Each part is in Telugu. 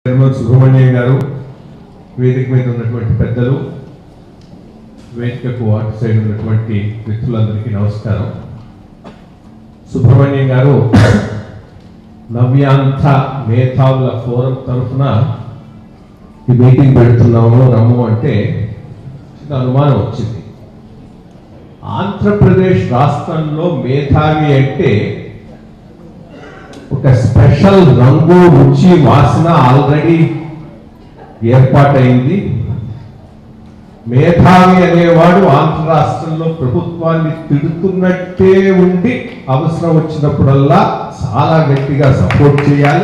చైర్మన్ సుబ్రహ్మణ్యం గారు వేదిక మీద ఉన్నటువంటి పెద్దలు వేదికకు అటు సైడ్ ఉన్నటువంటి వ్యక్తులందరికీ నమస్కారం సుబ్రహ్మణ్యం గారు నవ్యాంత మేధావుల ఫోరం తరఫున ఈ మీటింగ్ పెడుతున్నాము రమ్ము అంటే చిన్న అనుమానం వచ్చింది ఆంధ్రప్రదేశ్ రాష్ట్రంలో మేధావి అంటే ఒక స్పెషల్ రంగు రుచి వాసన ఆల్రెడీ ఏర్పాటైంది మేధావి అనేవాడు ఆంధ్ర రాష్ట్రంలో ప్రభుత్వాన్ని తిడుతున్నట్టే ఉండి అవసరం వచ్చినప్పుడల్లా చాలా గట్టిగా సపోర్ట్ చేయాలి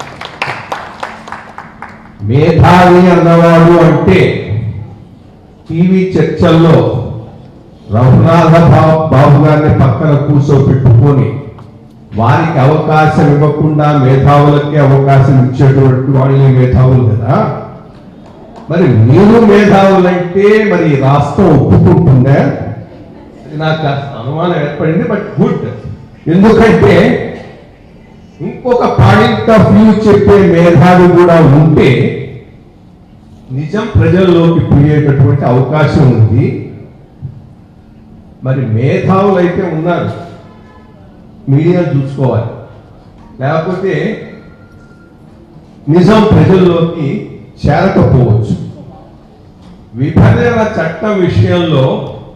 మేధావి అన్నవాడు అంటే టీవీ చర్చల్లో రఘునాథ బాబు బాబు గారిని పక్కన కూర్చోబెట్టుకొని వారికి అవకాశం ఇవ్వకుండా మేధావులకి అవకాశం ఇచ్చేటువంటి వాళ్ళే మేధావులు కదా మరి మీరు మేధావులంటే మరి ఈ రాష్ట్రం ఒప్పుకుంటుందా అది నాకు కాస్త అనుమానం ఏర్పడింది బట్ గుడ్ ఎందుకంటే ఇంకొక పాయింట్ ఆఫ్ వ్యూ చెప్పే మేధావి కూడా ఉంటే నిజం ప్రజల్లోకి పోయేటటువంటి అవకాశం ఉంది మరి మేధావులు అయితే ఉన్నారు మీడియా చూసుకోవాలి లేకపోతే నిజం ప్రజల్లోకి చేరకపోవచ్చు విభజన చట్టం విషయంలో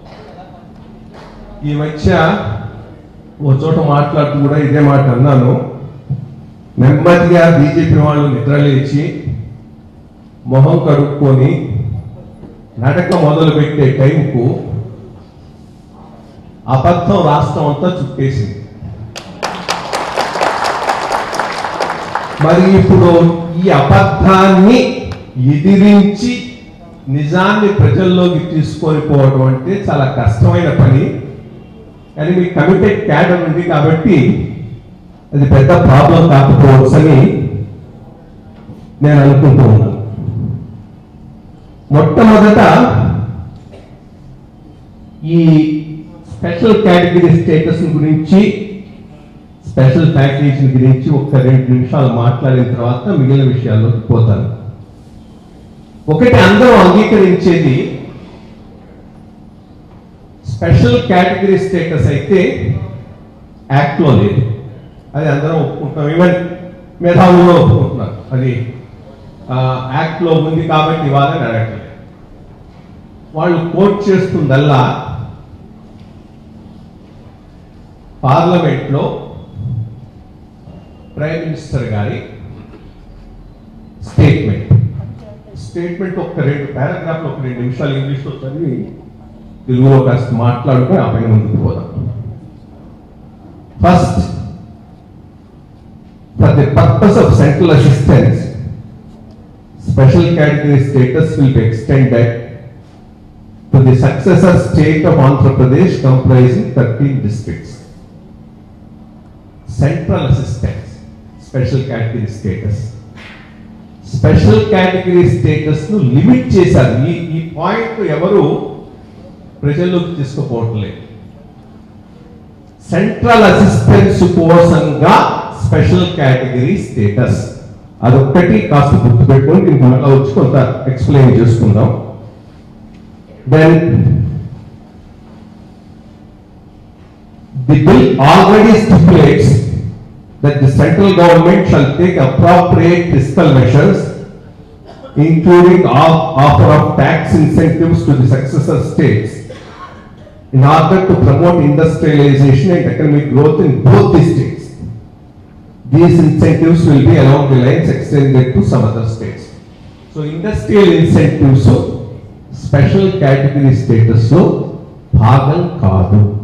ఈ మధ్య ఓ చోట మాట్లాడుతూ కూడా ఇదే మాట అన్నాను నెమ్మదిగా బీజేపీ వాళ్ళు నిద్రలేచి మొహం కడుక్కొని నడక మొదలు పెట్టే టైంకు అబద్ధం రాష్ట్రం అంతా చుట్టేసింది మరి ఇప్పుడు ఈ అబద్ధాన్ని ఎదిరించి నిజాన్ని ప్రజల్లోకి తీసుకొని పోవడం అంటే చాలా కష్టమైన పని కానీ మీ కమిటెడ్ క్యాడర్ ఉంది కాబట్టి అది పెద్ద ప్రాబ్లం కాకపోవచ్చని నేను అనుకుంటూ ఉన్నాను మొట్టమొదట ఈ స్పెషల్ కేటగిరీ స్టేటస్ గురించి స్పెషల్ ప్యాకేజీ గురించి ఒక రెండు నిమిషాలు మాట్లాడిన తర్వాత మిగిలిన విషయాల్లోకి పోతాను ఒకటి అందరూ అంగీకరించేది స్పెషల్ కేటగిరీ స్టేటస్ అయితే యాక్ట్లో లేదు అది అందరం ఒప్పుకుంటాం ఈవెన్ మేధావుల్లో ఒప్పుకుంటున్నారు అది యాక్ట్లో ఉంది కాబట్టి వాళ్ళని అడగట్లేదు వాళ్ళు కోట్ చేస్తుందల్లా పార్లమెంట్లో ప్రైమ్ మినిస్టర్ గారి స్టేట్మెంట్ స్టేట్మెంట్ ఒక రెండు పారాగ్రాఫ్ ఒక రెండు నిమిషాలు ఇంగ్లీష్లో చదివి తెలుగులో కాస్త మాట్లాడుకొని ఆ పైన ముందుకు పోదాం first for the purpose of central assistance special category status will be extended to the successor state of Andhra Pradesh comprising 13 districts. Central assistance, special category status. Special category status ను లిమిట్ చేశారు ఈ ఈ పాయింట్ ఎవరు ప్రజల్లోకి తీసుకుపోవట్లేదు సెంట్రల్ అసిస్టెన్స్ కోసంగా స్పెషల్ కేటగిరీ స్టేటస్ అదొక్కటి కాస్త గుర్తుపెట్టుకొని దీనికి మళ్ళీ వచ్చి కొంత ఎక్స్ప్లెయిన్ చేసుకుందాం then the bill already stipulates that the central government shall take appropriate fiscal measures, including off- offer of tax incentives to the successor states in order to promote industrialization and economic growth in both the states. These incentives will be along the lines extended to some other states. So industrial incentives special category status లో భాగం కాదు